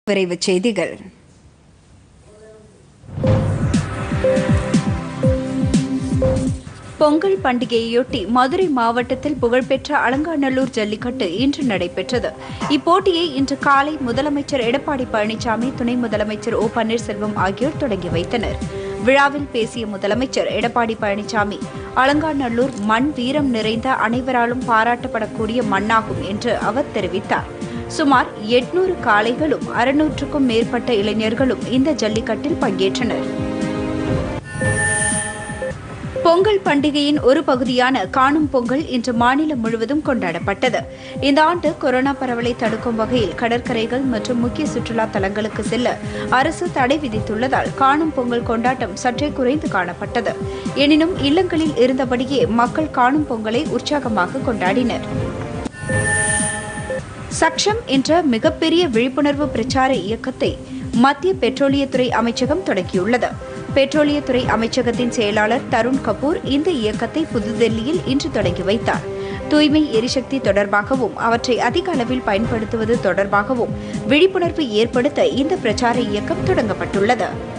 விரைவுச் செய்திகள் பொங்கல் பண்டிகையையொட்டி மதுரை மாவட்டத்தில் புகழ்பெற்ற அலங்காநல்லூர் ஜல்லிக்கட்டு இன்று நடைபெற்றது இப்போட்டியை இன்று காலை முதலமைச்சர் எடப்பாடி பழனிசாமி துணை முதலமைச்சர் ஓ பன்னீர்செல்வம் ஆகியோர் தொடங்கி வைத்தனர் விழாவில் பேசிய முதலமைச்சர் எடப்பாடி பழனிசாமி அலங்காநல்லூர் மண் வீரம் நிறைந்த அனைவராலும் பாராட்டப்படக்கூடிய மண்ணாகும் என்று அவர் தெரிவித்தார் சுமார் எட்நூறு காளைகளும் அறுநூற்றுக்கும் மேற்பட்ட இளைஞர்களும் இந்த ஜல்லிக்கட்டில் பங்கேற்றனர் பொங்கல் பண்டிகையின் ஒரு பகுதியான காணும் பொங்கல் இன்று மாநிலம் முழுவதும் கொண்டாடப்பட்டது இந்த ஆண்டு கொரோனா பரவலை தடுக்கும் வகையில் கடற்கரைகள் மற்றும் முக்கிய சுற்றுலா தலங்களுக்கு செல்ல அரசு தடை விதித்துள்ளதால் காணும் பொங்கல் கொண்டாட்டம் சற்றே குறைந்து காணப்பட்டது எனினும் இல்லங்களில் இருந்தபடியே மக்கள் காணும் பொங்கலை உற்சாகமாக கொண்டாடினர் சக்ஷம் என்ற மிகப்பெரிய விழிப்புணர்வு பிரச்சார இயக்கத்தை மத்திய பெட்ரோலியத்துறை அமைச்சகம் தொடங்கியுள்ளது பெட்ரோலியத்துறை அமைச்சகத்தின் செயலாளர் தருண் கபூர் இந்த இயக்கத்தை புதுதில்லியில் இன்று தொடங்கி வைத்தார் தூய்மை எரிசக்தி தொடர்பாகவும் அவற்றை அதிக அளவில் பயன்படுத்துவது தொடர்பாகவும் விழிப்புணர்வு ஏற்படுத்த இந்த பிரச்சார இயக்கம் தொடங்கப்பட்டுள்ளது